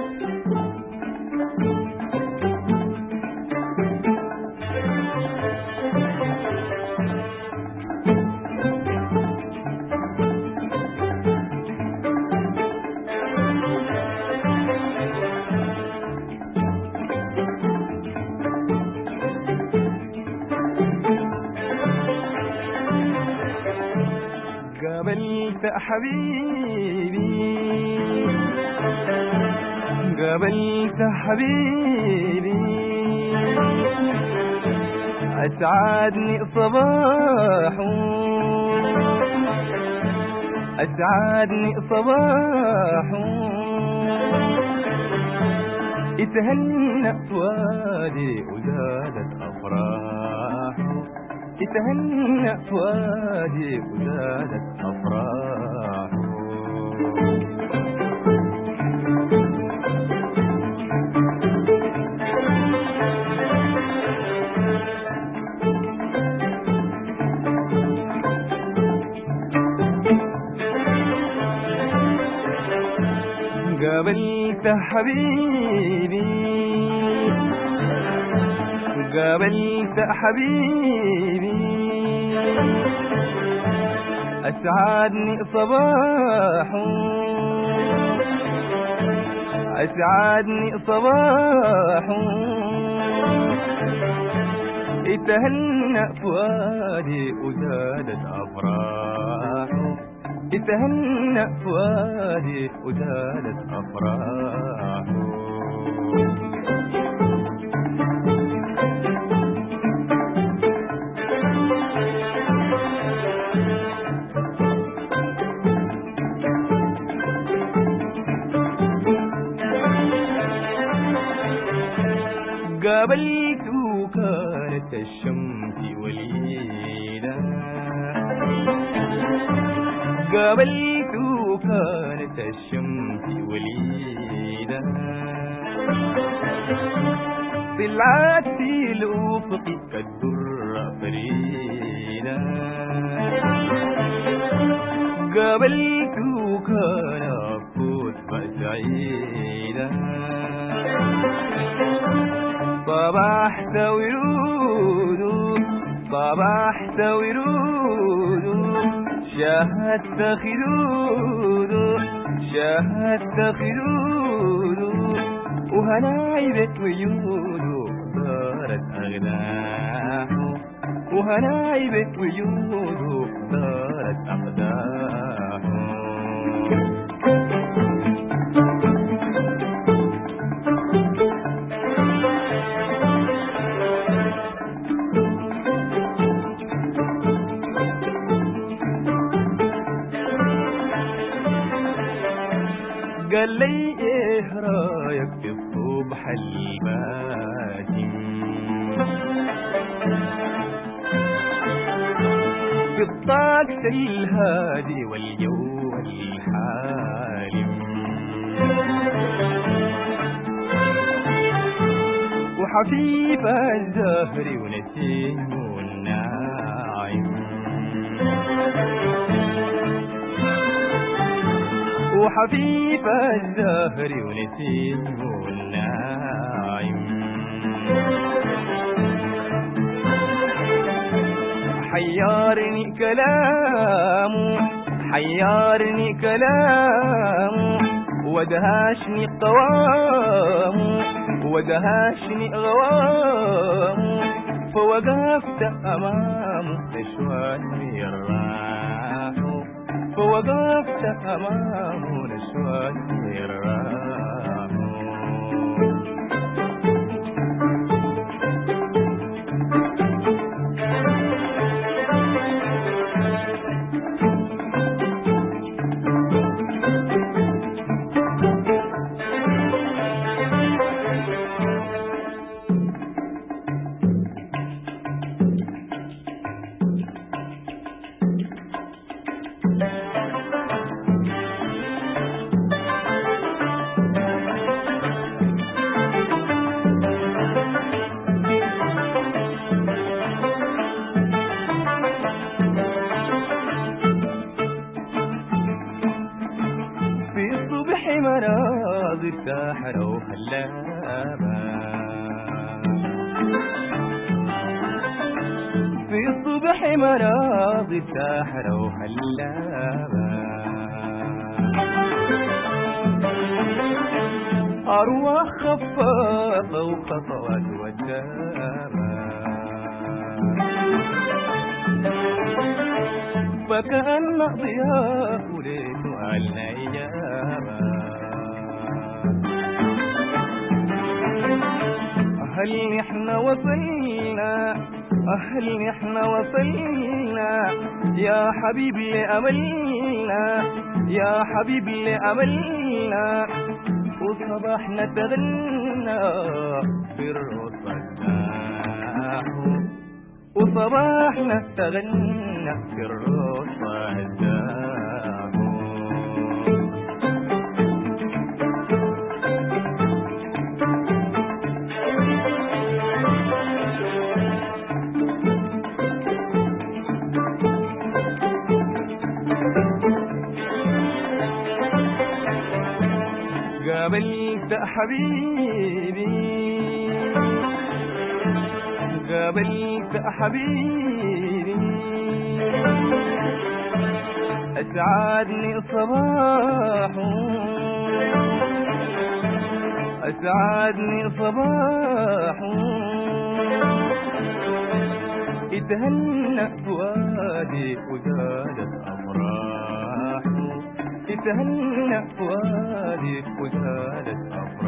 قابلت حبيبي قابلت حبيبي أسعدني صباح أسعدني صباح اتهنأت وادي وزادت أفراح اتهنأت وادي وزادت أفراح قابلت حبيبي قابلت حبيبي أسعدني صباح أسعدني صباح اتهنأ فؤادي وزادت أفراح اتهنأ فؤادي وزادت أفراح قابلته كانت الشمس وليلة قابلته كانت الشمس وليلة طلعت في الأفق كالدر فريدة قابلته كان أفوت فسعيدة صباحت ورود صباحت ورود شاهدت خدود شاهدت خدود وهنايبت وجود دارت أغناه وهنايبت وجود دارت أقداه قال لي ايه رايك في الصبح الباسم في الطقس الهادي والجو الحالم وحفيف الزهر ونسيم الناعم وحفيف الزهر ونسيم الناعم حيرني كلامه حيرني كلامه ودهاشني قوامه ودهاشني غوامه فوقفت أمامه نشواني الراح فوقفت أمامه نشواني الراح مناظر ساحرة وخلابة في الصبح مناظر ساحرة وخلابة أرواح خفافة وخطوات ودامة فكأن ضياء ليت على إجابة هل نحن وصلنا هل نحن وصلنا يا حبيب لأملنا يا حبيب لأملنا وصباحنا تغنى في الرصاح وصباحنا تغنى في الرصاح قابلت حبيبي قابلت حبيبي أسعدني صباح أسعدني صباح اتهنى فؤادي وزادت أفراح اتهنى فؤادي وزادت أفراح